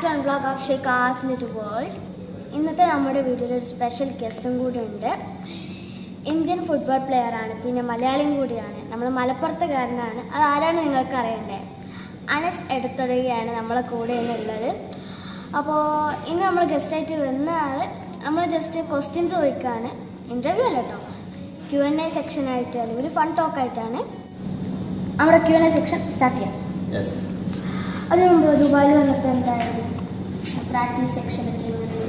To അൺബ്ലോഗ് of ഷെയ്ക്കാസ് lit world ഇന്നത്തെ നമ്മുടെ വീഡിയോയിൽ ഒരു സ്പെഷ്യൽ ഗസ്റ്റും കൂടി ഉണ്ട് ഇന്ത്യൻ ഫുട്ബോൾ പ്ലെയർ ആണ് പിന്നെ മലയാളിയും കൂടിയാണ് നമ്മൾ മലപ്പുറത്തുകാരനാണ് അത് ആരാണ് നിങ്ങൾക്ക് അറിയണ്ടേ അനസ് എടുത്തൊടുകയാണ് നമ്മളെ കൂടെ ഇന്നുള്ളത് അപ്പോൾ ഇന്ന് നമ്മൾ ഗസ്റ്റായിട്ട് വന്ന ആൾ നമ്മൾ ജസ്റ്റ് ക്വസ്റ്റ്യൻസ് ചോദിക്കുകയാണ് ഇൻ്റർവ്യൂ അല്ല കേട്ടോ ക്യു എൻ എ സെക്ഷൻ ആയിട്ട് അല്ലെങ്കിൽ ഫൺ ടോക്ക് ആയിട്ടാണ് നമ്മുടെ Q N A section start ചെയ്യാം യെസ് അതിനു മുമ്പ് ദുബായിൽ വന്നപ്പോൾ എന്തായിരുന്നു പ്രാക്ടീസ് സെക്ഷനൊക്കെ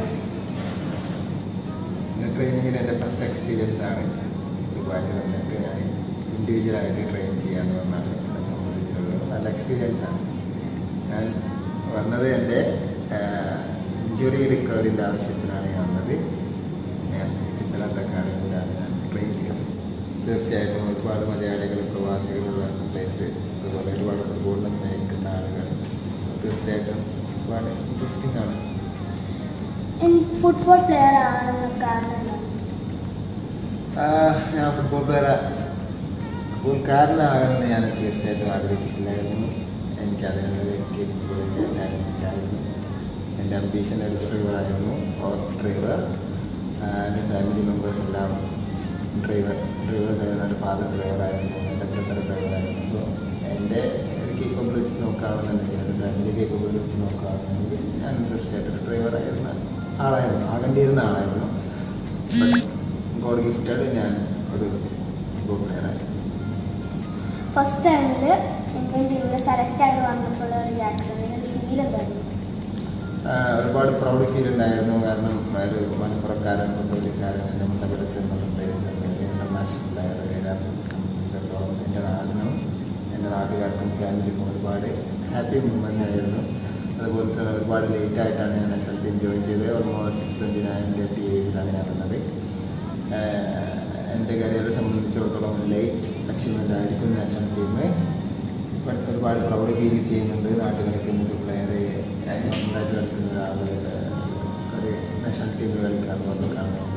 ട്രെയിനിങ്ങിൽ എൻ്റെ ഫസ്റ്റ് എക്സ്പീരിയൻസ് ആണ് ദുബായിൽ വന്നിട്ട് ഞാൻ ഇൻഡിവിജ്വലായിട്ട് ട്രെയിൻ ചെയ്യാന്ന് പറഞ്ഞാൽ എന്നെ സംബന്ധിച്ചിടത്തോളം നല്ല എക്സ്പീരിയൻസ് ആണ് ഞാൻ വന്നത് എൻ്റെ ഇഞ്ചുറി റിക്കവറിൻ്റെ ആവശ്യത്തിനാണ് ഞാൻ വന്നത് ഞാൻ സ്ഥലത്തൊക്കെ ആണെങ്കിലാണ് ഞാൻ ട്രെയിൻ ചെയ്തത് തീർച്ചയായിട്ടും ഒരുപാട് മലയാളികൾ പ്രവാസികളുള്ള പ്ലേസ് അതുപോലെ ഒരുപാട് ഫുട്ബോളിനെ സ്നേഹിക്കുന്ന ആളുകൾ തീർച്ചയായിട്ടും ഒരുപാട് ഇൻട്രസ്റ്റിംഗ് ആണ് ഫുട്ബോൾ പ്ലെയർ ആണെന്ന് കാരണം എന്താണ്? ആഹ് ഞാൻ ഫുട്ബോൾ പ്ലെയർ ഫുട്ബോൾക്കാരനാകണമെന്ന് ഞാൻ തീർച്ചയായിട്ടും ആഗ്രഹിച്ചിട്ടില്ലായിരുന്നു എനിക്ക് അതിനുള്ളൊരു കേപ്പബിലിറ്റി ഉണ്ടായിരുന്നു എൻ്റെ അംബീഷൻ ഒരു ഡ്രൈവറായിരുന്നു ഓർ ഡ്രൈവർ എൻ്റെ ഫാമിലി മെമ്പേഴ്സ് എല്ലാം ഡ്രൈവർ ഡ്രൈവേഴ്സ് ആയിരുന്നു എൻ്റെ ഫാദർ ഡ്രൈവറായിരുന്നു എൻ്റെ ബ്രദർ ഡ്രൈവറായിരുന്നു സോ എൻ്റെ ഒരു കേപ്പബിലിറ്റി നോക്കുകയാണെന്നുണ്ടെങ്കിൽ എൻ്റെ ഫാമിലി കേപ്പബിലിറ്റി വെച്ച് നോക്കുകയാണെന്നുണ്ടെങ്കിൽ ഞാൻ തീർച്ചയായിട്ടും ഒരു ഡ്രൈവറായിരുന്ന ആളായിരുന്നു ആകേണ്ടിയിരുന്ന ആളായിരുന്നു ബട്ട് ഗോഡ് ഗിഫ്റ്റഡ് ഞാൻ ഒരു ഫുട്ബോൾ പ്ലെയറായി ഫസ്റ്റ് ടൈമിൽ ഇന്ത്യൻ ടീമിൽ സെലക്ട് ആയിട്ട് വന്നപ്പോൾ റിയാക്ഷൻ ഒരു ഫീൽ എന്തായിരുന്നു ആഹ് ഒരുപാട് പ്രൗഡ് ഫീൽ ഉണ്ടായിരുന്നു കാരണം ഒരു മലപ്പുറക്കാരൻ കൊണ്ടോലിക്കാരൻ എൻ്റെ മണ്ഡലത്തിൽ നിന്നുള്ള പ്ലേയേഴ്സ് ഇൻ്റർനാഷണൽ പ്ലെയർ എല്ലാവരെയും സംബന്ധിച്ചിടത്തോളം എൻ്റെ നാടിനും എൻ്റെ നാട്ടുകാർക്കും ഫാമിലിക്കും ഒരുപാട് ഹാപ്പി മൂമെൻ്റ് ആയിരുന്നു അതുപോലെ തന്നെ ഒരുപാട് ലേറ്റ് ആയിട്ടാണ് ഞാൻ നാഷണൽ ടീം ജോയിൻ ചെയ്തത് ഓൾമോസ്റ്റ് ട്വൻറ്റി നയൻ തേർട്ടി ഏജിലാണ് ഞാൻ വന്നത് ആഹ് എൻ്റെ കരിയറെ സംബന്ധിച്ചിടത്തോളം ലേറ്റ് അച്ചീവ്മെൻ്റ് ആയിരിക്കും നാഷണൽ ടീം ബട്ട് ഒരുപാട് പ്രൗഡ് ഫീൽ ചെയ്യുന്നുണ്ട് നാട്ടിൽ കളിക്കുന്ന ഒരു പ്ലെയറെ സ്വന്തമായിട്ട് കളിക്കുന്ന ഒരാൾ ഒരു നാഷണൽ ടീമിൽ കളിക്കാന്ന് പറഞ്ഞ്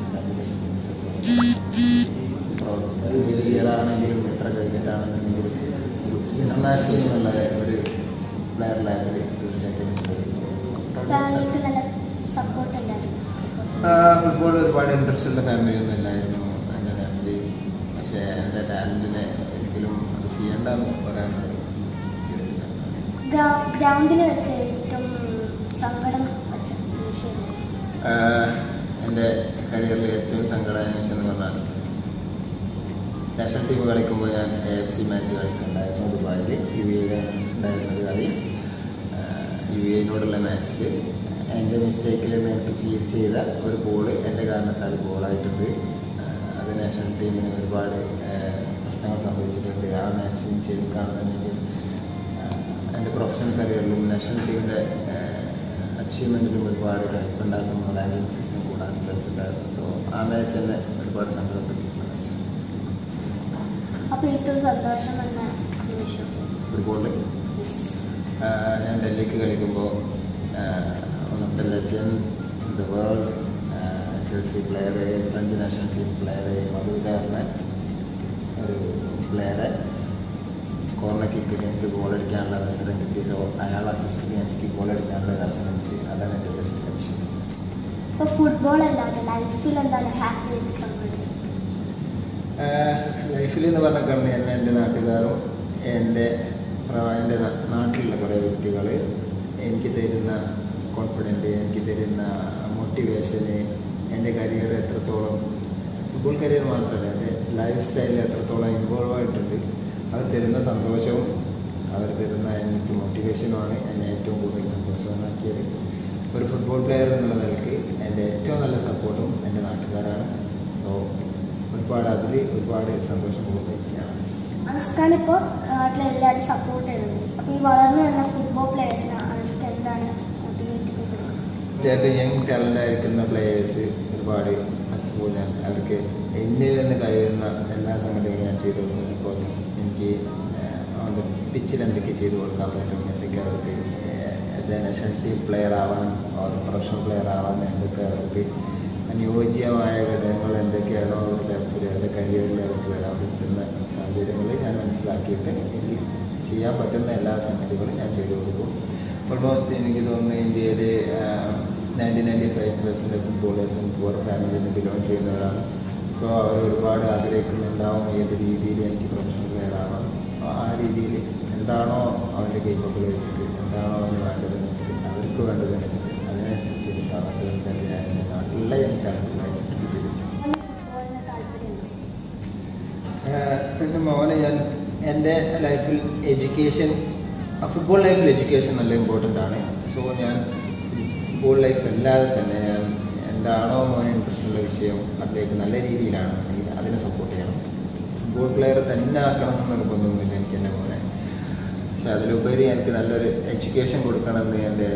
കാണുമ്പോൾ ഏത് ഇയർ ആണെങ്കിലും എത്ര കഴിഞ്ഞിട്ടാണെന്നുണ്ടെങ്കിലും ഒരു ഇൻ്റർനാഷണൽ എന്നുള്ള ഒരു പ്ലെയർ ലെവൽ തീർച്ചയായിട്ടും ഫാമിലിക്ക് നല്ല സപ്പോർട്ട് ഉണ്ടായിരുന്നു ഫുട്ബോൾ ഒരുപാട് ഇൻട്രസ്റ്റ് ഉള്ള ഫാമിലി ഒന്നും ഇല്ലായിരുന്നു എൻ്റെ ഫാമിലി പക്ഷേ എൻ്റെ ടാലൻറ്റിനെ ഒരിക്കലും അത് ചെയ്യേണ്ടെന്ന് പറയാൻ ചെയ്തില്ല ഗ്രൗണ്ടിൽ വെച്ച് ഏറ്റവും സങ്കടം വെച്ച വിഷയം ആഹ് എൻ്റെ കരിയറിൽ ഏറ്റവും സങ്കടനിമിഷം എന്ന് പറഞ്ഞാൽ നാഷണൽ ടീം കളിക്കുമ്പോൾ ഞാൻ എ എഫ് സി മാച്ച് കളിക്കുന്നുണ്ടായിരുന്നു ദുബായിൽ യു എയിൽ ഉണ്ടായിരുന്ന ഒരു കളി യു എയിനോടുള്ള മാച്ചിൽ എൻ്റെ മിസ്റ്റേക്കിൽ നിന്ന് എനിക്ക് ഫീൽ ചെയ്ത ഒരു ബോള് എൻ്റെ കാരണത്താൽ ഗോളായിട്ടുണ്ട് ആഹ് അത് നാഷണൽ ടീമിന് ഒരുപാട് ആഹ് പ്രശ്നങ്ങൾ സംഭവിച്ചിട്ടുണ്ട് ആ മാച്ച് വിൻ ചെയ്തിട്ടാണെന്നുണ്ടെങ്കിൽ എൻ്റെ പ്രൊഫഷണൽ കരിയറിലും നാഷണൽ ടീമിൻ്റെ അച്ചീവ്മെൻറ്റിലും ഒരുപാട് ഹെൽപ്പ് ഉണ്ടാക്കുന്ന റാങ്കിങ് സിസ്റ്റം കൂടാൻ ചാൻസ് ഉണ്ടായിരുന്നു സോ ആ മാച്ച് എന്നെ ഒരുപാട് സങ്കടപ്പെട്ടിട്ടുള്ള മാച്ച് അപ്പോൾ ഏറ്റവും സന്തോഷം വന്ന നിമിഷം ഫുട്ബോളിൽ ഞാൻ ഡൽഹിക്ക് കളിക്കുമ്പോൾ one of the legend in the world Chelsea player French national team player മധുകാരനെ ഒരു പ്ലെയറെ കോർണർ കിക്കിന് എനിക്ക് ഗോൾ അടിക്കാനുള്ള അവസരം കിട്ടി സോ അയാൾ അസിസ്റ്റിന് എനിക്ക് ഗോൾ അടിക്കാനുള്ള ഒരു അവസരം കിട്ടി അതാണ് എൻ്റെ ബെസ്റ്റ് അച്ചീവ്മെൻറ്റ് ഇപ്പോൾ ഫുട്ബോൾ അല്ലാതെ ലൈഫിൽ എന്താണ് ഹാപ്പി ആയിട്ട് സംഭവിച്ചത് ലൈഫിൽ എന്ന് പറഞ്ഞ കാരണം എന്നെ എൻ്റെ നാട്ടുകാരും എൻ്റെ പ്ര- എൻ്റെ നാ- നാട്ടിലുള്ള കുറേ വ്യക്തികൾ എനിക്ക് തരുന്ന കോൺഫിഡൻറ്റ് എനിക്ക് തരുന്ന മോട്ടിവേഷന് എൻ്റെ കരിയർ എത്രത്തോളം ഫുട്ബോൾ കരിയർ മാത്രമല്ല എൻ്റെ ലൈഫ് സ്റ്റൈലിൽ എത്രത്തോളം ഇൻവോൾവ് ആയിട്ടുണ്ട് അവർ തരുന്ന സന്തോഷവും അവർ തരുന്ന എനിക്ക് മോട്ടിവേഷനുമാണ് എന്നെ ഏറ്റവും കൂടുതൽ സന്തോഷവാനാക്കിയത് ഒരു ഫുട്ബോൾ പ്ലെയർ എന്നുള്ള നിലയ്ക്ക് എൻ്റെ ഏറ്റവും നല്ല സപ്പോർട്ടും എൻ്റെ നാട്ടുകാരാണ് സോ ഒരുപാട് അതിൽ ഒരുപാട് സന്തോഷം കൊടുക്കുകയാണ് അനസ്കാൻ ഇപ്പോൾ നാട്ടിലെ എല്ലാവരും സപ്പോർട്ട് ചെയ്യുന്നുണ്ട് അപ്പോൾ ഈ വളർന്നു വരുന്ന ഫുട്ബോൾ പ്ലേയേഴ്സിന് അനസ്ക എന്താണ് മോട്ടിവേറ്റ് കൊടുക്കുന്നത് തീർച്ചയായിട്ടും യങ് ടാലൻ്റ് ആയിരിക്കുന്ന പ്ലേയേഴ്സ് ഒരുപാട് ഫസ്റ്റ് ഓഫ് ഓൾ ഞാൻ അവർക്ക് എന്നിൽ നിന്ന് കഴിയുന്ന എല്ലാ സംഗതികളും ഞാൻ ചെയ്തു കൊടുക്കും ബിക്കോസ് എനിക്ക് അവരുടെ പിച്ചിൽ എന്തൊക്കെ ചെയ്തു കൊടുക്കാൻ പറ്റും എന്തൊക്കെ അവർക്ക് as a national team player ആവാൻ ഓർ പ്രൊഫഷണൽ പ്ലെയർ ആവാൻ എന്തൊക്കെ അവർക്ക് അനുയോജ്യമായ ഘടകങ്ങൾ എന്തൊക്കെയാണോ അവരുടെ ലൈഫിൽ അവരുടെ കരിയറിൽ അവർക്ക് വരാൻ പറ്റുന്ന സാഹചര്യങ്ങൾ ഞാൻ മനസ്സിലാക്കിയിട്ട് എനിക്ക് ചെയ്യാൻ പറ്റുന്ന എല്ലാ സംഗതികളും ഞാൻ ചെയ്തു കൊടുക്കും ഓൾമോസ്റ്റ് എനിക്ക് തോന്നുന്നു ഇന്ത്യയിൽ നയൻറ്റി നയൻറ്റി ഫൈവ് പെർസെൻറ്റ് ഫുട്ബോളേഴ്സും പുവർ ഫാമിലിയിൽ നിന്ന് ബിലോങ് ചെയ്യുന്നവരാണ് സോ അവർ ഒരുപാട് ആഗ്രഹിക്കുന്നുണ്ടാവും ഏത് രീതിയിൽ എനിക്ക് പ്രൊഫഷണൽ പ്ലെയർ ആവാം ആ- ആ രീതിയിൽ എന്താണോ അവൻ്റെ കേപ്പബിൾ വെച്ചിട്ട് എന്താണോ അവന് വേണ്ടതെന്ന് വെച്ചിട്ട് അവർക്ക് വേണ്ടതെന്ന് വെച്ചിട്ട് അതിനനുസരിച്ച് സാധാരണ തീർച്ചയായിട്ടും ഞാൻ എൻ്റെ നാട്ടിലുള്ള എനിക്ക് അനുഭവമായിട്ട് ഫുട്ബോളിന് താല്പര്യമുണ്ടോ എൻ്റെ മോനെ ഞാൻ എൻ്റെ ലൈഫിൽ എഡ്യൂക്കേഷൻ ഫുട്ബോൾ ലൈഫിൽ എഡ്യൂക്കേഷൻ നല്ല ഇമ്പോർട്ടൻ്റ് ആണ് സോ ഞാൻ ഫുട്ബോൾ ലൈഫ് അല്ലാതെ തന്നെ ഞാൻ എന്താണോ മോനെ ഇൻട്രസ്റ്റ് ഉള്ള വിഷയം അതിലേക്ക് നല്ല രീതിയിലാണ് എനിക്ക് അതിനെ സപ്പോർട്ട് ചെയ്യണം ഫുട്ബോൾ പ്ലെയർ തന്നെ ആക്കണം എന്ന് നിർബന്ധമൊന്നുമില്ല എനിക്ക് എൻ്റെ മോനെ പക്ഷെ അതിലുപരി എനിക്ക് നല്ലൊരു എഡ്യൂക്കേഷൻ കൊടുക്കണമെന്ന് എൻ്റെ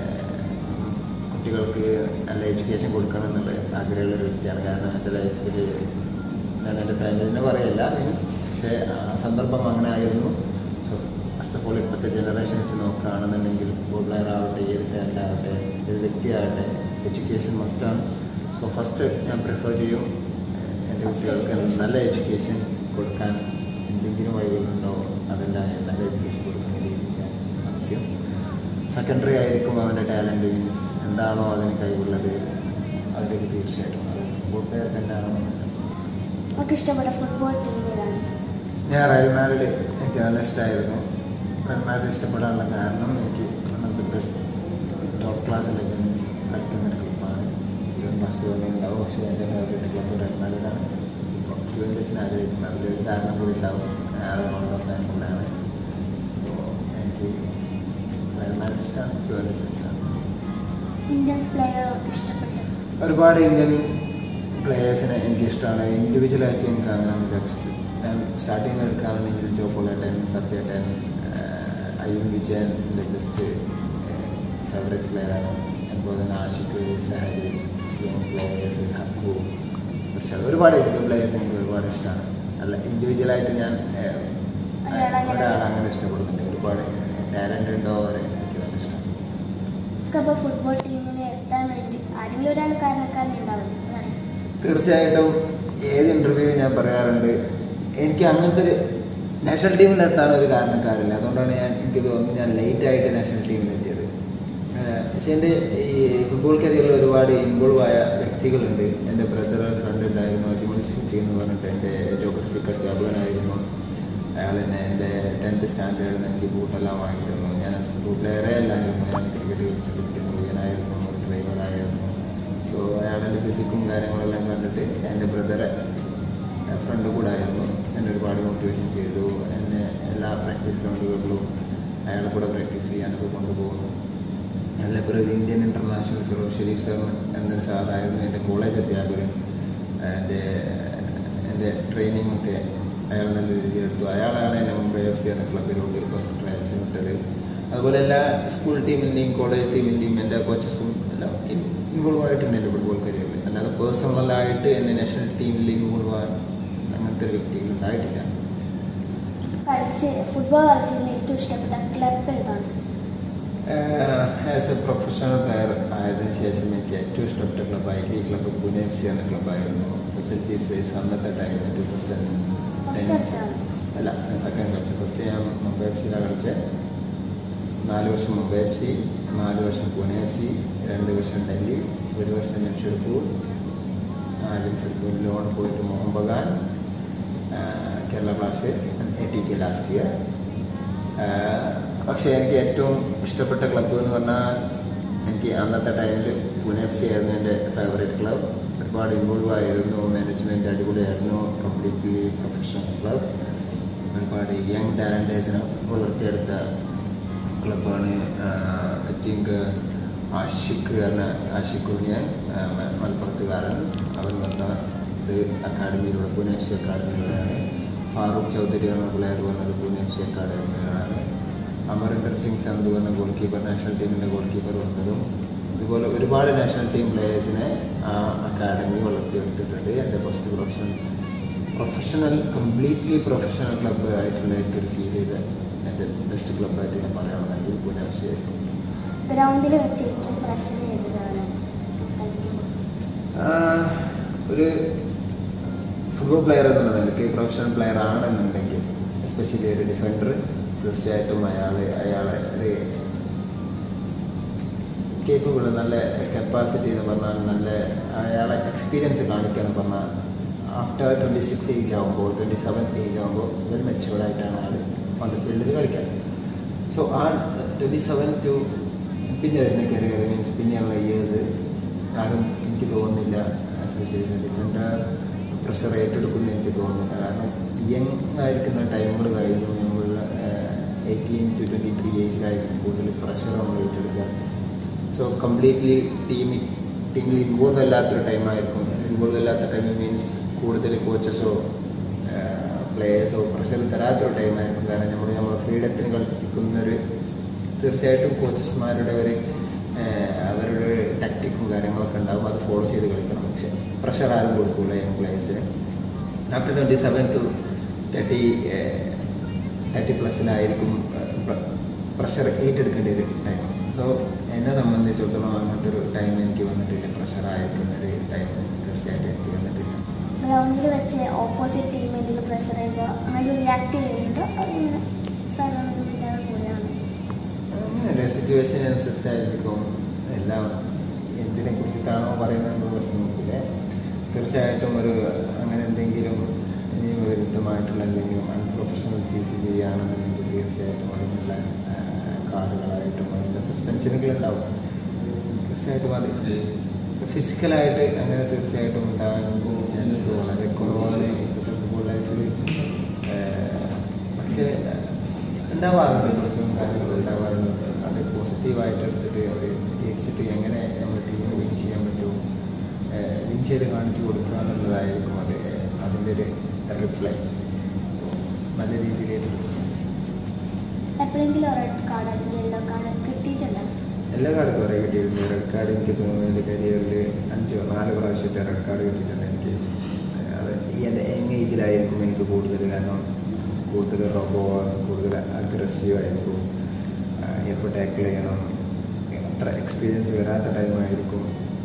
ഏഹ്, കുട്ടികൾക്ക് നല്ല എഡ്യൂക്കേഷൻ കൊടുക്കണം എന്നുള്ള ആഗ്രഹമുള്ള ഒരു വ്യക്തിയാണ് കാരണം എൻ്റെ ലൈഫിൽ ഞാൻ എൻ്റെ ഫാമിലിനെ പറയല്ല മീൻസ് പക്ഷേ ആ സന്ദർഭം അങ്ങനെ ആയിരുന്നു സോ ഫസ്റ്റ് ഓഫ് ഓൾ ഇപ്പോഴത്തെ ജനറേഷൻ വെച്ച് നോക്കുകയാണെന്നുണ്ടെങ്കിൽ ഫുട്ബോൾ പ്ലെയർ ആവട്ടെ ഏത് ഫാമിലി ആവട്ടെ ഏത് വ്യക്തിയാവട്ടെ എഡ്യൂക്കേഷൻ മസ്റ്റാണ് സോ ഫസ്റ്റ് ഞാൻ പ്രിഫർ ചെയ്യും എൻ്റെ കുട്ടികൾക്ക് നല്ല എഡ്യൂക്കേഷൻ കൊടുക്കാൻ എന്തെങ്കിലും വഴികളുണ്ടോ അതെല്ലാം നല്ല എഡ്യൂക്കേഷൻ കൊടുക്കുന്ന രീതിയിൽ ഞാൻ ആവശ്യം സെക്കൻഡറി ആയിരിക്കും അവൻ്റെ ടാലൻറ്റ് മീൻസ് എന്താണോ അതിന് കഴിവുള്ളത് അതിലേക്ക് തീർച്ചയായിട്ടും അത് ഫുട്ബോൾ പ്ലെയർ തന്നെയാണോ നമുക്ക് ഇഷ്ടപ്പെട്ട ഫുട്ബോൾ ടീം ഏതാണ് ഞാൻ റയൽ മാഡ്രിഡ് എനിക്ക് നല്ല ഇഷ്ടമായിരുന്നു റയൽ മാഡ്രിഡ് ഇഷ്ടപ്പെടാനുള്ള കാരണം എനിക്ക് നമുക്ക് ബെസ്റ്റ് ടോപ്പ് ക്ലാസ് ലെജൻസ് കളിക്കുന്ന ഒരു ക്ലബ്ബാണ് ഈവൻ ബാഴ്സലോണ ഉണ്ടാവും പക്ഷേ എൻ്റെ ഫേവറേറ്റ് ക്ലബ്ബ് റയൽ മാഡ്രിഡാണ് ഇപ്പോൾ യുവൻഡസിന് ആഗ്രഹിക്കുന്നത് അതിലൊരു കാരണം കൂടി ഉണ്ടാവും ഞാൻ റൊണാൾഡോ ഫാൻ കൂടെയാണ് അപ്പോൾ എനിക്ക് റയൽ മാഡ്രിഡ് ഇഷ്ടമാണ് യുവൻഡസ് ഇഷ്ടമാണ് ഇന്ത്യൻ പ്ലെയർ ഇഷ്ടപ്പെട്ട ഒരുപാട് ഇന്ത്യൻ പ്ലേയേഴ്സിനെ എനിക്ക് ഇഷ്ടമാണ് ഇൻഡിവിജ്വലായിട്ട് എനിക്ക് അങ്ങനെ ബെസ്റ്റ് ഞാൻ സ്റ്റാർട്ടിങ് എടുക്കുകയാണെന്നുണ്ടെങ്കിൽ ജോ പൊളേട്ടൻ സത്യേട്ടൻ അയ്യൻ വിജയൻ എൻ്റെ ബെസ്റ്റ് ഫേവറേറ്റ് പ്ലെയറാണ് അതുപോലെ തന്നെ ആഷിഖ് സഹരി യങ് പ്ലേയേഴ്സ് ഹക്കു പക്ഷേ ഒരുപാട് ഇന്ത്യൻ പ്ലേയേഴ്സ് എനിക്ക് ഒരുപാട് ഇഷ്ടമാണ് അല്ല ഇൻഡിവിജ്വലായിട്ട് ഞാൻ ഏഹ്, ഒരാളെ അങ്ങനെ ഇഷ്ടപ്പെടുന്നുണ്ട് ഒരുപാട് ടാലൻ്റ് ഉണ്ടോ അവരെ എനിക്ക് നല്ല ഇഷ്ടമാണ് അപ്പോൾ ഫുട്ബോൾ ടീമിന് എത്താൻ വേണ്ടി ആരെങ്കിലും ഒരാൾ കാരണക്കാരനുണ്ടാവും അതാണ് തീർച്ചയായിട്ടും ഏത് ഇന്റർവ്യൂവിൽ ഞാൻ പറയാറുണ്ട് എനിക്ക് അങ്ങനത്തെ ഒരു നാഷണൽ ടീമിൽ എത്താൻ ഒരു കാരണക്കാരില്ല അതുകൊണ്ടാണ് ഞാൻ എനിക്ക് തോന്നുന്നു ഞാൻ ലേറ്റ് ആയിട്ട് നാഷണൽ ടീമിൽ എത്തിയത് ഏഹ് പക്ഷേ എൻ്റെ ഈ ഫുട്ബോൾ കരിയറിൽ ഒരുപാട് ഇൻവോൾവ് ആയ വ്യക്തികളുണ്ട് എൻ്റെ ബ്രദർ ഫ്രണ്ട് ഉണ്ടായിരുന്നു അജ്മൽ സിറ്റി എന്ന് പറഞ്ഞിട്ട് എൻ്റെ ജോഗ്രഫിക് അധ്യാപകനായിരുന്നു അയാൾ എന്നെ എൻ്റെ ടെൻത്ത് സ്റ്റാൻഡേർഡിൽ നിന്ന് എനിക്ക് ബൂട്ടെല്ലാം വാങ്ങി തന്നു ഞാൻ ഫുട്ബോൾ പ്ലെയറേ അല്ലായിരുന്നു ഞാൻ ക്രിക്കറ്റ് കളിച്ച് ക്രിക്കറ്റ് മുഴുവനായിരുന്നു ഒരു ഡ്രൈവറായിരുന്നു സോ അയാളുടെ ഫിസിക്കും കാര്യങ്ങളെല്ലാം കണ്ടിട്ട് എൻ്റെ ബ്രദറെ ഫ്രണ്ട് കൂടെ ആയിരുന്നു എന്നെ ഒരുപാട് മോട്ടിവേഷൻ ചെയ്തു എന്നെ എല്ലാ പ്രാക്ടീസ് ഗ്രൗണ്ടുകളിലും അയാളെ കൂടെ പ്രാക്ടീസ് ചെയ്യാനൊക്കെ കൊണ്ടുപോകുന്നു അതിലിപ്പോൾ ഒരു Indian international Firoz Sharif sir എന്നൊരു സാറായിരുന്നു എൻ്റെ കോളേജ് അധ്യാപകൻ എൻ്റെ എൻ്റെ ട്രെയിനിങ് ഒക്കെ അയാൾ നല്ല രീതിയിൽ എടുത്തു അയാളാണ് എന്നെ മുംബൈ എഫ് സി എന്ന ക്ലബിലോട്ട് ഫസ്റ്റ് ട്രയൽസിന് വിട്ടത് അതുപോലെ എല്ലാ സ്കൂൾ ടീമിൻ്റെയും കോളേജ് ടീമിൻ്റെയും എൻ്റെ കോച്ചസും എല്ലാം ഇൻവോൾവ് ആയിട്ടുണ്ട് എൻ്റെ ഫുട്ബോൾ കരിയറിൽ അല്ലാതെ പേഴ്സണലായിട്ട് എന്നെ നാഷണൽ ടീമിൽ ഇൻവോൾവ് ആകാൻ അങ്ങനത്തെ ഒരു വ്യക്തികൾ ഉണ്ടായിട്ടില്ല കളിച്ച് ഫുട്ബോൾ കളിച്ചതിൽ ഏറ്റവും ഇഷ്ടപ്പെട്ട ക്ലബ് ഏതാണ് ആസ് എ പ്രൊഫഷണൽ പ്ലെയർ ആയതിനു ശേഷം എനിക്ക് ഏറ്റവും ഇഷ്ടപ്പെട്ട ക്ലബ്ബായി ഈ ക്ലബ്ബ് പുനെ എഫ് സി എന്ന ക്ലബ്ബായിരുന്നു ഫെസിലിറ്റീസ് വൈസ് അന്നത്തെ ടൈമിൽ ടു തൗസൻഡ് ഫസ്റ്റ് കളിച്ചാണ് അല്ല സെക്കൻഡ് കളിച്ചു ഫസ്റ്റ് ഞാൻ മുംബൈ എഫ് സിയിലാണ് കളിച്ചത് നാല് വർഷം മുംബൈ എഫ് സി നാല് വർഷം പുനെ എഫ് സി രണ്ട് വർഷം ഡൽഹി ഒരു വർഷം ജംഷഡ്പൂർ ആ ജംഷഡ്പൂർ ലോൺ പോയിട്ട് മോഹൻ ബഗാൻ ആ, Kerala Blasters A T K last year പക്ഷേ എനിക്ക് ഏറ്റവും ഇഷ്ടപ്പെട്ട ക്ലബ്ബ് എന്ന് പറഞ്ഞാൽ എനിക്ക് അന്നത്തെ ടൈമിൽ പുനെ എഫ് സി ആയിരുന്നു എൻ്റെ ഫേവറേറ്റ് ക്ലബ് ഒരുപാട് ഇൻവോൾവ് ആയിരുന്നു മാനേജ്മെൻറ്റ് അടിപൊളിയായിരുന്നു കംപ്ലീറ്റ്ലി പ്രൊഫഷണൽ ക്ലബ് ഒരുപാട് യങ് ടാലൻറ്റേഴ്സിനെ വളർത്തിയെടുത്ത ക്ലബ്ബാണ് ഐ തിങ്ക് ആഷിഖ് എന്ന ആഷിഖ് കുഞ്ഞൻ മലപ്പുറത്തുകാരൻ അവൻ വന്ന ഒരു അക്കാഡമിയിലൂടെ പൂനെ എഫ് സി അക്കാഡമിയിലൂടെയാണ് ഫാറൂഖ് ചൗധരി എന്ന പ്ലെയർ വന്നത് പൂനെ എഫ് സി അക്കാഡമിയിലാണ് അമറിന്ദർ സിംഗ് സന്ധു എന്ന ഗോൾ കീപ്പർ നാഷണൽ ടീമിൻ്റെ ഗോൾ കീപ്പർ വന്നതും ഇതുപോലെ ഒരുപാട് നാഷണൽ ടീം പ്ലേയേഴ്സിനെ ആ അക്കാഡമി വളർത്തിയെടുത്തിട്ടുണ്ട് എൻ്റെ first professional professional completely professional club ആയിട്ടുള്ള എനിക്കൊരു ഫീൽ ചെയ്ത എൻ്റെ ബെസ്റ്റ് ക്ലബ്ബായിട്ട് ഞാൻ പറയുകയാണെങ്കിൽ പൂനെ എഫ് സി ആയിരുന്നു ഗ്രൗണ്ടിൽ വെച്ച് ഏറ്റവും പ്രശ്നം ചെയ്തതാണ് കളിക്കുമ്പോൾ ആഹ് ഒരു ഫുട്ബോൾ പ്ലെയർ എന്നുള്ള നിലയ്ക്ക് പ്രൊഫഷണൽ പ്ലെയർ ആണെന്നുണ്ടെങ്കിൽ എസ്പെഷ്യലി ഒരു ഡിഫൻഡർ തീർച്ചയായിട്ടും അയാൾ അയാളെ ഒരു കേപ്പബിൾ നല്ല കപ്പാസിറ്റി എന്ന് പറഞ്ഞാൽ നല്ല അയാളെ എക്സ്പീരിയൻസ് കാണിക്കുക എന്ന് പറഞ്ഞാൽ ആഫ്റ്റർ ട്വൻറ്റി സിക്സ് ഏജ് ആകുമ്പോൾ ട്വൻറ്റി സെവൻ ഏജ് ആകുമ്പോൾ വെൽ മെച്ചുവേർഡ് ആയിട്ടാണ് ആൾ വന്ന് ഫീൽഡിൽ കളിക്കാൻ സോ ആ ട്വൻറ്റി സെവൻ ടു പിന്നെ വരുന്ന കരിയർ മീൻസ് പിന്നെയുള്ള ഇയേഴ്സ് ആരും എനിക്ക് തോന്നുന്നില്ല എസ്പെഷ്യലി ഡിഫറെൻ്റ് പ്രഷർ ഏറ്റെടുക്കുമെന്ന് എനിക്ക് തോന്നുന്നില്ല കാരണം യങ് ആയിരിക്കുന്ന ടൈമുകൾ കഴിഞ്ഞു നമ്മൾ എയ്റ്റീൻ ടു ട്വൻറ്റി ത്രീ ഏജിലായിരിക്കും കൂടുതൽ പ്രഷർ നമ്മൾ ഏറ്റെടുക്കുക സോ കംപ്ലീറ്റ്ലി ടീമിൽ ടീമിൽ ഇൻവോൾവ് അല്ലാത്തൊരു ടൈമായിരിക്കും ഇൻവോൾവ് അല്ലാത്ത ടൈം മീൻസ് കൂടുതൽ കോച്ചസോ പ്ലേയേഴ്സോ പ്രഷർ തരാത്തൊരു ടൈമായിരിക്കും കാരണം നമ്മൾ നമ്മുടെ ഫ്രീഡത്തിന് കളിപ്പിക്കുന്നൊരു തീർച്ചയായിട്ടും കോച്ചസ്മാരുടെ ഒരു അവരുടെ ടാക്ടിക്കും കാര്യങ്ങളൊക്കെ ഉണ്ടാകും അത് ഫോളോ ചെയ്ത് കളിക്കണം പക്ഷെ പ്രഷർ ആരും കൊടുക്കില്ല യങ് പ്ലേയേഴ്സിന് after twenty seven to thirty thirty പ്ലസ്സിലായിരിക്കും പ്രഷർ ഏറ്റെടുക്കേണ്ട ഒരു ടൈം സോ എന്നെ സംബന്ധിച്ചിടത്തോളം അങ്ങനത്തെ ഒരു ടൈം എനിക്ക് വന്നിട്ടില്ല പ്രഷർ ആയിരിക്കുന്ന ഒരു ടൈം തീർച്ചയായിട്ടും എനിക്ക് വന്നിട്ടില്ല ഗ്രൗണ്ടിൽ വെച്ച് ഓപ്പോസിറ്റ് ടീം എന്തെങ്കിലും പ്രഷർ ചെയ്യുമ്പോൾ അങ്ങനെ റിയാക്ട് ചെയ്യുന്നുണ്ടോ അതിങ്ങനെ സാധാരണ കൂടെയാണ് അങ്ങനെ സിറ്റുവേഷൻ അനുസരിച്ചായിരിക്കും എല്ലാം എന്തിനെ കുറിച്ചിട്ടാണോ പറയുന്നത് വസ്തു നോക്കില്ല തീർച്ചയായിട്ടും ഒരു അങ്ങനെ എന്തെങ്കിലും നിയമവിരുദ്ധമായിട്ടുള്ള എന്തെങ്കിലും അൺപ്രൊഫഷണൽ ചീസ് ചെയ്യുകയാണെന്നുണ്ടെങ്കിൽ തീർച്ചയായിട്ടും അതിനുള്ള കാർഡുകളായിട്ടും അതിൻ്റെ സസ്പെൻഷനുകൾ ഉണ്ടാവും തീർച്ചയായിട്ടും അത് ഫിസിക്കലായിട്ട് അങ്ങനെ തീർച്ചയായിട്ടും ഉണ്ടാകാൻ ചാൻസസ് വളരെ കുറവാണ് ഇപ്പോഴത്തെ ഫുട്ബോൾ ലൈഫിൽ പക്ഷേ ഉണ്ടാവാറുണ്ട് പ്രശ്നവും കാര്യങ്ങളും ഉണ്ടാവാറുണ്ട് അത് പോസിറ്റീവായിട്ട് എടുത്തിട്ട് അത് തിരിച്ചിട്ട് എങ്ങനെ നമ്മുടെ ടീമിന് വിൻ ചെയ്യാൻ പറ്റും വിൻ ചെയ്ത് കാണിച്ചു കൊടുക്കുക എന്നുള്ളതായിരിക്കും അത് അതിൻ്റെ ഒരു റിപ്ലൈ സോ നല്ല രീതിയിൽ എപ്പോഴെങ്കിലും റെഡ് കാർഡ് അല്ലെങ്കിൽ യെല്ലോ കാർഡ് കിട്ടിയിട്ടുണ്ടോ എല്ലാ കാർഡും കുറേ കിട്ടിയിട്ടുണ്ട് റെഡ് കാർഡ് എനിക്ക് തോന്നുന്നു എൻ്റെ കരിയറിൽ അഞ്ചോ നാല് പ്രാവശ്യത്തെ റെഡ് കാർഡ് കിട്ടിയിട്ടുണ്ട് എനിക്ക് അത് ഈ എൻ്റെ യങ് ഏജിലായിരിക്കും എനിക്ക് കൂടുതൽ കാരണം കൂടുതൽ റോബോ കൂടുതൽ അഗ്രസീവ് ആയിരിക്കും എപ്പോൾ ടാക്കിൾ ചെയ്യണം അത്ര എക്സ്പീരിയൻസ് വരാത്ത ടൈമായിരിക്കും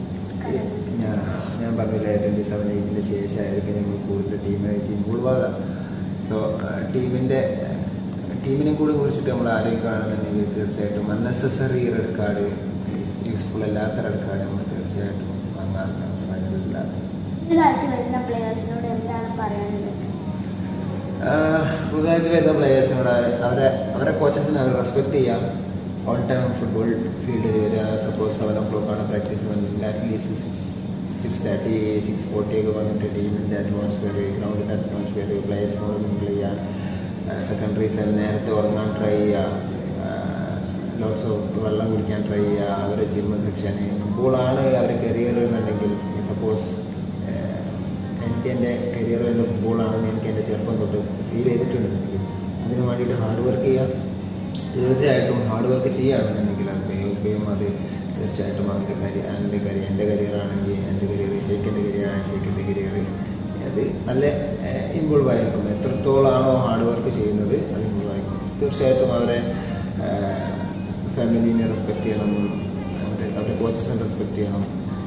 ഞാൻ ഞാൻ പറഞ്ഞില്ല ട്വൻറ്റി സെവൻ ഏജിൻ്റെ ശേഷമായിരിക്കും ഞങ്ങൾ കൂടുതൽ ടീമായിട്ട് ഇൻവോൾവ് ആകാം സോ ടീമിൻ്റെ ടീമിനെ കൂടി കുറിച്ചിട്ട് നമ്മൾ ആലോചിക്കുകയാണെന്നുണ്ടെങ്കിൽ തീർച്ചയായിട്ടും അൺനെസസറി റെഡ് കാർഡ് യൂസ്ഫുൾ അല്ലാത്ത റെഡ് കാർഡ് നമ്മൾ തീർച്ചയായിട്ടും വാങ്ങാറില്ല വാങ്ങുന്നില്ല പുതിയതായിട്ട് വരുന്ന പ്ലേയേഴ്സിനോട് എന്താണ് പറയാനുള്ളത് പുതുതായിട്ട് വരുന്ന പ്ലേയേഴ്സിനോട് അവരെ അവരെ കോച്ചസിനെ അവർ റെസ്പെക്ട് ചെയ്യാം ഓൺ ടൈം ഫുട്ബോൾ ഫീൽഡിൽ വരിക സപ്പോസ് സെവൻ ഓ ക്ലോക്ക് ആണ് പ്രാക്ടീസ് വന്നിട്ടുണ്ടെങ്കിൽ at least six six thirty six forty ഒക്കെ വന്നിട്ട് ടീമിൻ്റെ അറ്റ്മോസ്ഫിയർ ഗ്രൗണ്ടിൻ്റെ അറ്റ്മോസ്ഫിയർ പ്ലേയേഴ്സിനോട് മിങ്കിൾ ചെയ്യാം സെക്കൻഡറീസ് നേരത്തെ ഉറങ്ങാൻ ട്രൈ ചെയ്യുക ലോട്ട്സ് ഓഫ് വെള്ളം കുടിക്കാൻ ട്രൈ ചെയ്യുക അവരെ ജിമ്മ് സെക്ഷൻ ഫുട്ബോളാണ് അവരുടെ കരിയർ എന്നുണ്ടെങ്കിൽ സപ്പോസ് എനിക്ക് എൻ്റെ കരിയർ എൻ്റെ ഫുട്ബോളാണെന്ന് എനിക്ക് എൻ്റെ ചെറുപ്പം തൊട്ട് ഫീൽ ചെയ്തിട്ടുണ്ട് എനിക്ക് അതിന് വേണ്ടിയിട്ട് ഹാർഡ് വർക്ക് ചെയ്യാം തീർച്ചയായിട്ടും ഹാർഡ് വർക്ക് ചെയ്യുകയാണെന്നുണ്ടെങ്കിൽ അത് ഉപയോഗം അത് തീർച്ചയായിട്ടും അവൻ്റെ കരിയർ എൻ്റെ കരിയർ എൻ്റെ കരിയറാണെങ്കിൽ എൻ്റെ കരിയർ ഷെയ്ക്കിൻ്റെ കരിയറാണെങ്കിൽ ഷെയ്ക്കിൻ്റെ കരിയർ അത് നല്ല ഇൻവോൾവ് ആയിരിക്കും എത്രത്തോളാണോ ഹാർഡ് വർക്ക് ചെയ്യുന്നത് അത് ഇൻവോൾവ് ആയിരിക്കും തീർച്ചയായിട്ടും അവരെ ഫാമിലീനെ റെസ്പെക്റ്റ് ചെയ്യണം അവരുടെ അവരുടെ കോച്ചസിനെ റെസ്പെക്റ്റ് ചെയ്യണം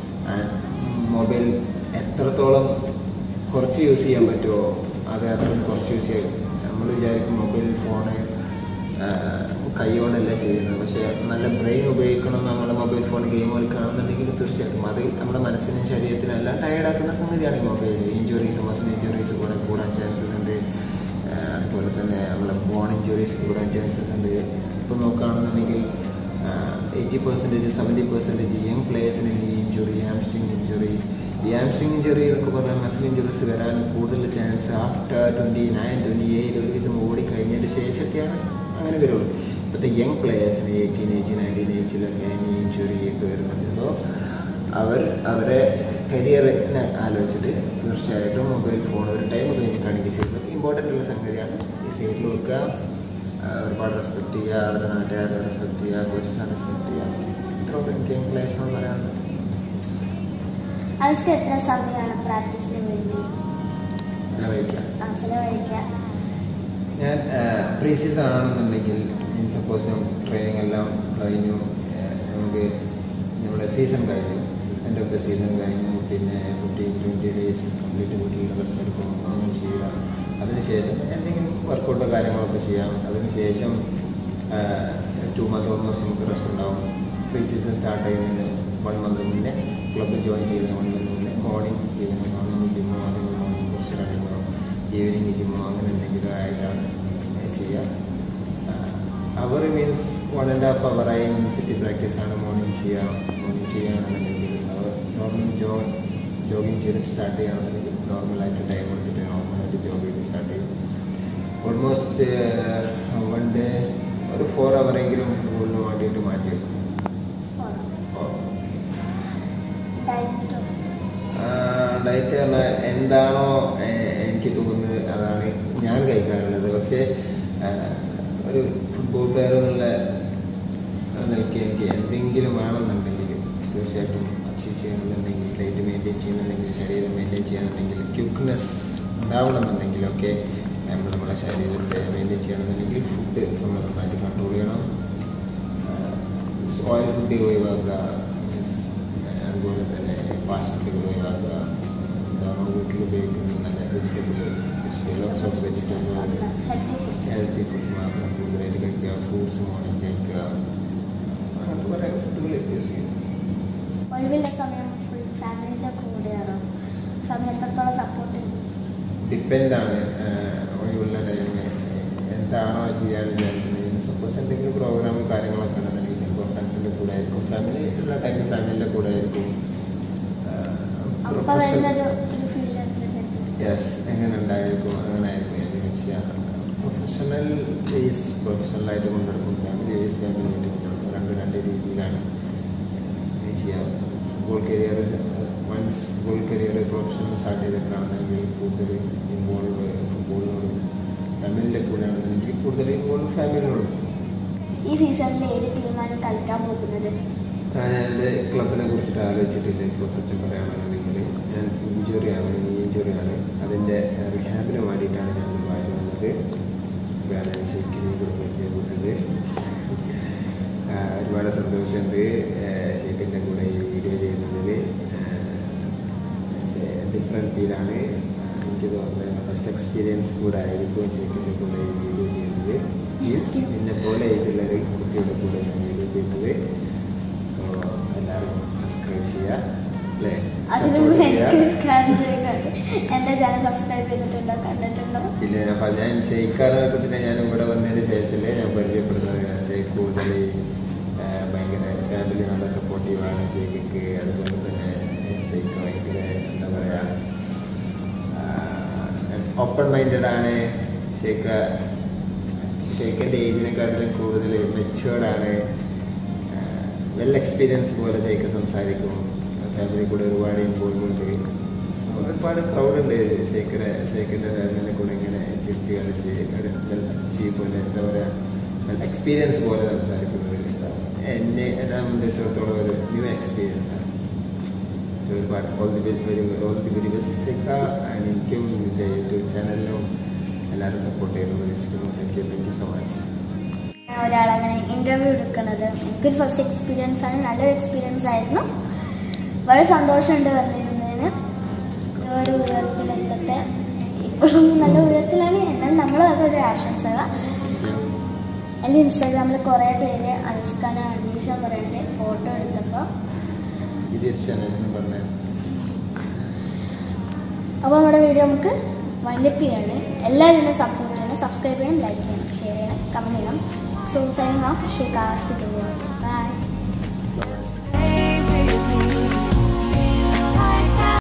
മൊബൈൽ എത്രത്തോളം കുറച്ച് യൂസ് ചെയ്യാൻ പറ്റുമോ അത് അത്രയും കുറച്ച് യൂസ് ചെയ്യും നമ്മൾ വിചാരിക്കും മൊബൈൽ ഫോണ് കൈകൊണ്ടല്ല ചെയ്യുന്നത് പക്ഷേ നല്ല ബ്രെയിൻ ഉപയോഗിക്കണം നമ്മൾ മൊബൈൽ ഫോൺ ഗെയിം കളിക്കണമെന്നുണ്ടെങ്കിൽ തീർച്ചയായിട്ടും അത് നമ്മുടെ മനസ്സിനും ശരീരത്തിനും എല്ലാം ടയർഡാക്കുന്ന സംഗതിയാണ് ഈ മൊബൈൽ ഇഞ്ചുറീസ് മസിൽ ഇഞ്ചുറീസ് കൂടെ കൂടാൻ ചാൻസസ് ഉണ്ട് അതുപോലെ തന്നെ നമ്മളെ ബോൺ ഇഞ്ചുറീസ് കൂടാൻ ചാൻസസ് ഉണ്ട് ഇപ്പോൾ നോക്കുകയാണെന്നുണ്ടെങ്കിൽ eighty percentage seventy percentage young പ്ലേയേഴ്സിന് ഈ ഇഞ്ചുറി ഹാംസ്ട്രിങ് ഇഞ്ചുറി ഈ ഹാംസ്ട്രിങ് ഇഞ്ചുറി എന്നൊക്കെ പറഞ്ഞാൽ മസിൽ ഇഞ്ചുറീസ് വരാൻ കൂടുതൽ chance after twenty nine twenty eight ഒരുവിധം ഓടി കഴിഞ്ഞതിന് ശേഷമൊക്കെയാണ് അങ്ങനെ വരുള്ളൂ ഇപ്പോഴത്തെ യങ് പ്ലേയേഴ്സിന് എയ്റ്റീൻ ഏജ് നയൻറ്റീൻ ഏജിലൊക്കെ ഈ ഇഞ്ചുറി ഒക്കെ വരുന്നുണ്ട് സോ അവർ അവരെ കരിയറിനെ ആലോചിച്ചിട്ട് തീർച്ചയായിട്ടും മൊബൈൽ ഫോൺ ഒരു ടൈം കഴിഞ്ഞിട്ടാണെങ്കിൽ ചെയ്യുന്നത് ഇമ്പോർട്ടൻ്റ് ഉള്ള സംഗതിയാണ് ഈ സൈഡിൽ വെക്കുക ഒരുപാട് റെസ്പെക്ട് ചെയ്യുക അവരുടെ നാട്ടുകാരെ റെസ്പെക്ട് ചെയ്യുക കോച്ചസിനെ റെസ്പെക്ട് ചെയ്യുക ഇത്രയൊക്കെ എനിക്ക് യങ് പ്ലേയേഴ്സിനോട് പറയാനുള്ളത് അൽസ്ക്ക് എത്ര സമയമാണ് പ്രാക്ടീസിന് വേണ്ടി ചിലവഴിക്കുക ആ, ചെലവഴിക്കുക ഞാൻ പ്രീ സീസൺ ആണെന്നുണ്ടെങ്കിൽ സപ്പോസ് ട്രെയിനിങ് എല്ലാം കഴിഞ്ഞു ആ, നമുക്ക് നമ്മുടെ സീസൺ കഴിഞ്ഞു എൻ്റെ ഓഫ് ദ സീസൺ കഴിഞ്ഞു പിന്നെ ഫിഫ്റ്റീൻ ട്വൻറ്റി ഡേയ്സ് കംപ്ലീറ്റ് വീട്ടിൽ റെസ്റ്റ് എടുക്കും അങ്ങനെ ചെയ്യുക അതിനുശേഷം എന്തെങ്കിലും വർക്കൗട്ടോ കാര്യങ്ങളൊക്കെ ചെയ്യാം അതിനുശേഷം ടു മന്ത് ഓൾമോസ്റ്റ് നമുക്ക് റെസ്റ്റ് ഉണ്ടാവും പ്രീ സീസൺ സ്റ്റാർട്ട് ചെയ്യുന്നതിന് വൺ മന്ത് മുന്നേ ക്ലബ്ബ് ജോയിൻ ചെയ്യുന്നതിന് വൺ മന്ത് മുന്നേ മോർണിംഗ് ഈവനിങ് മോർണിംഗ് ജിമ്മോ അല്ലെങ്കിൽ മോർണിംഗ് കുറച്ച് റണ്ണിങ്ങോ ഈവനിങ് ജിമ്മോ അങ്ങനെ എന്തെങ്കിലും ആയിട്ടാണ് ചെയ്യുക അവർ means one and half hour ആയി സിറ്റി പ്രാക്ടീസ് ആണ് മോർണിംഗ് ചെയ്യുക മോർണിംഗ് ചെയ്യുകയാണെന്നുണ്ടെങ്കിൽ അവർ നോർമൽ ജോ ജോഗിങ് ചെയ്തിട്ട് സ്റ്റാർട്ട് ചെയ്യുകയാണെന്നുണ്ടെങ്കിൽ നോർമലായിട്ട് ടൈം എടുത്തിട്ട് നോർമലായിട്ട് ജോഗ് ചെയ്ത് സ്റ്റാർട്ട് ചെയ്യും ഓൾമോസ്റ്റ് വൺ ഡേ ഒരു ഫോർ അവറെങ്കിലും ഫുട്ബോളിന് വേണ്ടിയിട്ട് മാറ്റി വെക്കും Four. ഡയറ്റ് ഡയറ്റ് പറഞ്ഞാൽ എന്താണോ ഏഹ്, എനിക്ക് തോന്നുന്നത് അതാണ് ഞാൻ കഴിക്കാറുള്ളത് പക്ഷേ ആഹ്, ഒരു ഫുട്ബോൾ പ്ലെയർ എന്നുള്ള നിലയ്ക്ക് എനിക്ക് എന്തെങ്കിലും വേണമെന്നുണ്ടെങ്കിൽ തീർച്ചയായിട്ടും അച്ചീവ് ചെയ്യണമെന്നുണ്ടെങ്കിൽ ഡയറ്റ് മെയിൻറ്റെയിൻ ചെയ്യുന്നുണ്ടെങ്കിൽ ശരീരം മെയിൻറ്റെയിൻ ചെയ്യാനുണ്ടെങ്കിൽ ക്യുക്ക്നെസ് ഉണ്ടാവണമെന്നുണ്ടെങ്കിലൊക്കെ നമ്മൾ നമ്മുടെ ശരീരത്തെ മെയിൻറ്റെയിൻ ചെയ്യണമെന്നുണ്ടെങ്കിൽ ഫുഡ് നമ്മൾ നന്നായിട്ട് കൺട്രോൾ ചെയ്യണം ഓയിൽ ഫുഡ് ഒഴിവാക്കുക Yes. അതുപോലെ തന്നെ ഫാസ്റ്റ് ഫുഡ് ഒഴിവാക്കുക എന്താണോ വീട്ടിൽ ഉപയോഗിക്കുന്നത് നല്ല vegetable lots of vegetable healthy foods healthy foods മാത്രം കൂടുതലായിട്ട് കഴിക്കുക ഫ്രൂട്ട്സ് മോർണിംഗ് കഴിക്കുക അങ്ങനത്തെ കുറേ ഫുഡുകൾ യൂസ് ചെയ്യും ഒഴിവുള്ള സമയം ഫുൾ ഫാമിലിൻ്റെ കൂടെയാണോ ഫാമിലി എത്രത്തോളം സപ്പോർട്ട് ഡിപ്പെൻഡാണ് ഒഴിവുള്ള ടൈം എന്താണോ ചെയ്യാൻ വിചാരിക്കുന്നത് സപ്പോസ് എന്തെങ്കിലും പ്രോഗ്രാമും കാര്യങ്ങളൊക്കെ ഉണ്ടെന്നുണ്ടെങ്കിൽ ചിലപ്പോൾ ഫ്രണ്ട്സിൻ്റെ കൂടെ ആയിരിക്കും ഫാമിലി ഉള്ള ടൈം ഫാമിലിൻ്റെ കൂടെ ആയിരിക്കും അപ്പോൾ വരുന്നൊരു ഒരു ഫീൽഡ് അനുസരിച്ച് യെസ് എങ്ങനെ ഉണ്ടായിരിക്കും അങ്ങനെ ആയിരിക്കും എന്ന് വെച്ചാൽ പ്രൊഫഷണൽ ബേസ് പ്രൊഫഷണലായിട്ട് കൊണ്ടെടുക്കും ഫാമിലി ബേസ് ഫാമിലി ആയിട്ട് കൊണ്ടെടുക്കും രണ്ട് രണ്ട് രീതിയിലാണ് ഇത് ചെയ്യാം football career once football career professional start ചെയ്തിട്ടാണെങ്കിൽ കൂടുതൽ ഇൻവോൾവ് ഫുട്ബോളിനോടും ഫാമിലിൻ്റെ കൂടെ ആണെന്നുണ്ടെങ്കിൽ കൂടുതൽ ഇൻവോൾവ് ഫാമിലിനോടും ഈ സീസണിൽ ഏത് ടീമാണ് കളിക്കാൻ പോകുന്നത് ഞാൻ എൻ്റെ ക്ലബിനെ കുറിച്ചിട്ട് ആലോചിച്ചിട്ടില്ല ഇപ്പോൾ സത്യം പറയുകയാണെന്നുണ്ടെങ്കിൽ ഞാൻ ഇഞ്ചുറിയാണ് ഇഞ്ചുറിയാണ് അതിൻ്റെ റിഹാബിന് വേണ്ടിയിട്ടാണ് ഞാൻ ദുബായിൽ വന്നത് ഞാൻ ശരിക്കും കൂടെ പരിചയപ്പെട്ടത് ആ, ഒരുപാട് സന്തോഷമുണ്ട് ഷെയ്ഖിൻ്റെ കൂടെ ഈ വീഡിയോ ചെയ്യുന്നതിൽ ഡിഫറെൻറ്റ് ഫീലാണ് എനിക്ക് തോന്നുന്നത് ഫസ്റ്റ് എക്സ്പീരിയൻസ് കൂടെ ആയിരിക്കും ഷെയ്ഖിൻ്റെ കൂടെ ഈ വീഡിയോ ചെയ്യുന്നത് മീൻസ് എന്നെ പോലെ ഏജുള്ള ഒരു കുട്ടിയുടെ കൂടെ ഞാൻ വീഡിയോ ചെയ്യുന്നത് അപ്പോൾ എല്ലാവരും സബ്സ്ക്രൈബ് ചെയ്യുക അല്ലേ അതിനു Support മുമ്പ് ചെയ്യുക. എനിക്ക് കാണിച്ചേക്കാട്ട് എൻ്റെ ചാനൽ സബ്സ്ക്രൈബ് ചെയ്തിട്ടുണ്ടോ കണ്ടിട്ടുണ്ടോ ഇല്ല അപ്പോൾ ഞാൻ ഷെയ്ഖാറിനെ കുട്ടിനെ ഞാൻ ഇവിടെ വന്നതിന് ശേഷമല്ലേ ഞാൻ പരിചയപ്പെടുന്നത് ഷെയ്ഖ് കൂടുതൽ ആ, ഭയങ്കര ഫാമിലി നല്ല സപ്പോർട്ടീവാണ് ഷെയ്ഖിക്ക് അതുപോലെ തന്നെ ഷെയ്ഖ് ഭയങ്കര എന്താ പറയുക ഓപ്പൺ മൈൻഡഡ് ആണ് ഷെയ്ഖ് ഷെയ്ഖിൻ്റെ ഏജിനെക്കാട്ടിലും കൂടുതൽ മെച്ചുവേർഡാണ് വെൽ എക്സ്പീരിയൻസ് പോലെ ഷെയ്ഖ് സംസാരിക്കും ഫാമിലി കൂടെ ഒരുപാട് ഇൻവോൾവ്മെൻറ്റ് സോ ഒരുപാട് പ്രൗഡുണ്ട് ഷെയ്ഖിനെ ഷെയ്ഖിൻ്റെ ഫാമിലിനെ കൂടെ ഇങ്ങനെ ചിരിച്ച് കളിച്ച് ഒരു വെൽ അച്ചീവ് പോലെ എന്താ പറയുക വെൽ എക്സ്പീരിയൻസ് പോലെ സംസാരിക്കുന്നത് എന്നെ എന്നെ സംബന്ധിച്ചിടത്തോളം ഒരു ന്യൂ എക്സ്പീരിയൻസ് ആണ് So, ഒരുപാട് all the very all the very best Shaikha and എനിക്കും എൻ്റെ യൂട്യൂബ് ചാനലിലും എല്ലാവരും സപ്പോർട്ട് ചെയ്യുന്നു പ്രതീക്ഷിക്കുന്നു thank you thank you so much ഒരാളങ്ങനെ ഇൻ്റർവ്യൂ എടുക്കുന്നത് എനിക്കൊരു ഫസ്റ്റ് എക്സ്പീരിയൻസ് ആണ് നല്ലൊരു എക്സ്പീരിയൻസ് ആയിരുന്നു വളരെ സന്തോഷമുണ്ട് വന്നിരുന്നതിന് ഒരുപാട് ഉയരത്തിലെത്തട്ടെ ഇപ്പോഴും നല്ല ഉയരത്തിലാണ് എന്നാൽ നമ്മൾ അതൊരു ആശംസക എൻ്റെ ഇൻസ്റ്റാഗ്രാമിൽ കുറേ പേര് അനുസ്കാന അനീഷ പറയട്ടെ ഫോട്ടോ എടുത്തപ്പോൾ ഇത് ചാനലിന് പറഞ്ഞത് അപ്പോൾ നമ്മുടെ വീഡിയോ നമുക്ക് വൈൻഡപ്പ് ചെയ്യാണ് എല്ലാവരും എന്നെ സപ്പോർട്ട് ചെയ്യണം സബ്സ്ക്രൈബ് ചെയ്യണം ലൈക്ക് ചെയ്യണം ഷെയർ ചെയ്യണം കമൻറ്റ് ചെയ്യണം സോ സൈനിങ് ഓഫ് ഷിക്കാ സിറ്റ് ബൈ